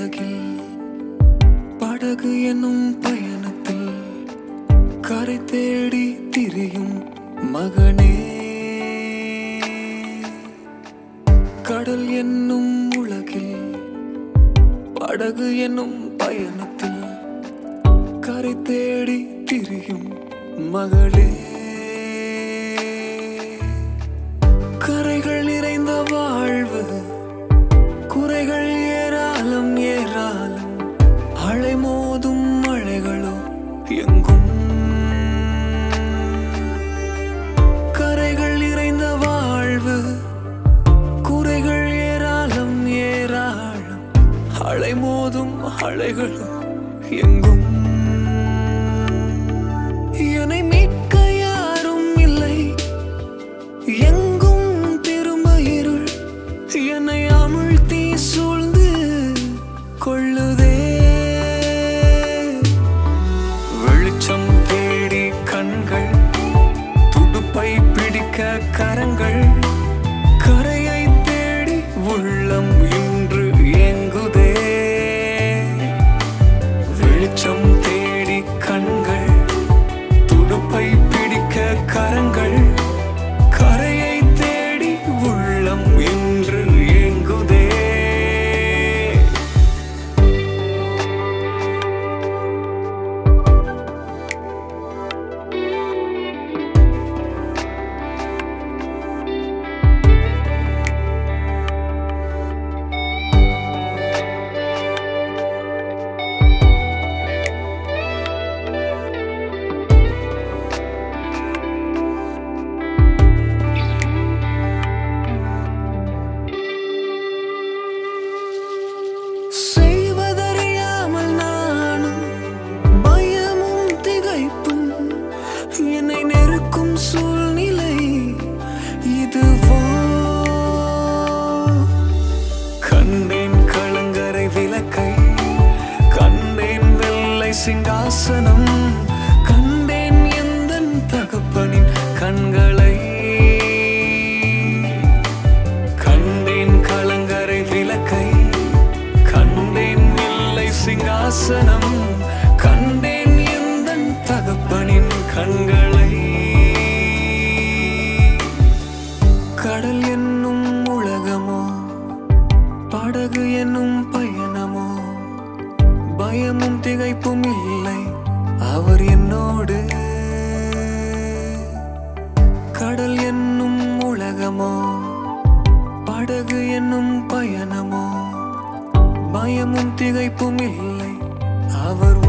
உலகில் படகு என்னும் பயணத்தில் கரை தேடி திரியும் மகனே கடல் என்னும் உலகில் படகு என்னும் பயணத்தில் கரை தேடி திரியும் மகளே கரைகள் நிறைந்த வாழ்வு குறைகள் ஏராளம் ஏராளம் அலை மோதும் மழைகளோ எங்கும் கரைகள் நிறைந்த வாழ்வு குறைகள் ஏராளம் ஏராளம் அலை மோதும் அலைகளோ எங்கும் என்னை மீட்க யாரும் இல்லை எங்கும் திரும்ப இருள் என்னை அமிழ்த்தி சூழ்ந்து கொள்ளுதே வெளிச்சம் தேடி கண்கள் துடுப்பை பிடிக்க கரங்கள் கரையை தேடி உள்ளம் இன்று ஏங்குதே வெளிச்சம் தேடி கண்கள் துடுப்பை பிடிக்க கரங்கள் கரையை தேடி உள்ளம் இன்று ஏங்குதே செய்வதறியாமல் நானும் பயமும் திகைப்பும் என்னை நெருக்கும் சூழ்நிலை இதுவோ கண்டேன் கலங்கரை விளக்கை கண்டேன் வெள்ளை சிங்காசனம் கண்டேன் எந்தன் தகப்பனின் கண்களை கண்டேன் கலங்கரை விளக்கை கண்டேன் இல்லை சிங்காசனம் கண்டேன் எந்தன் தகப்பனின் கண்களை கடல் என்னும் உலகமோ படகு என்னும் பயணமோ பயமும் திகைப்பும் இல்லை அவர் என்னோடு கடல் என்னும் உலகமோ படகு என்னும் பயணமோ பயமும் திகைப்பும் இல்லை அவர்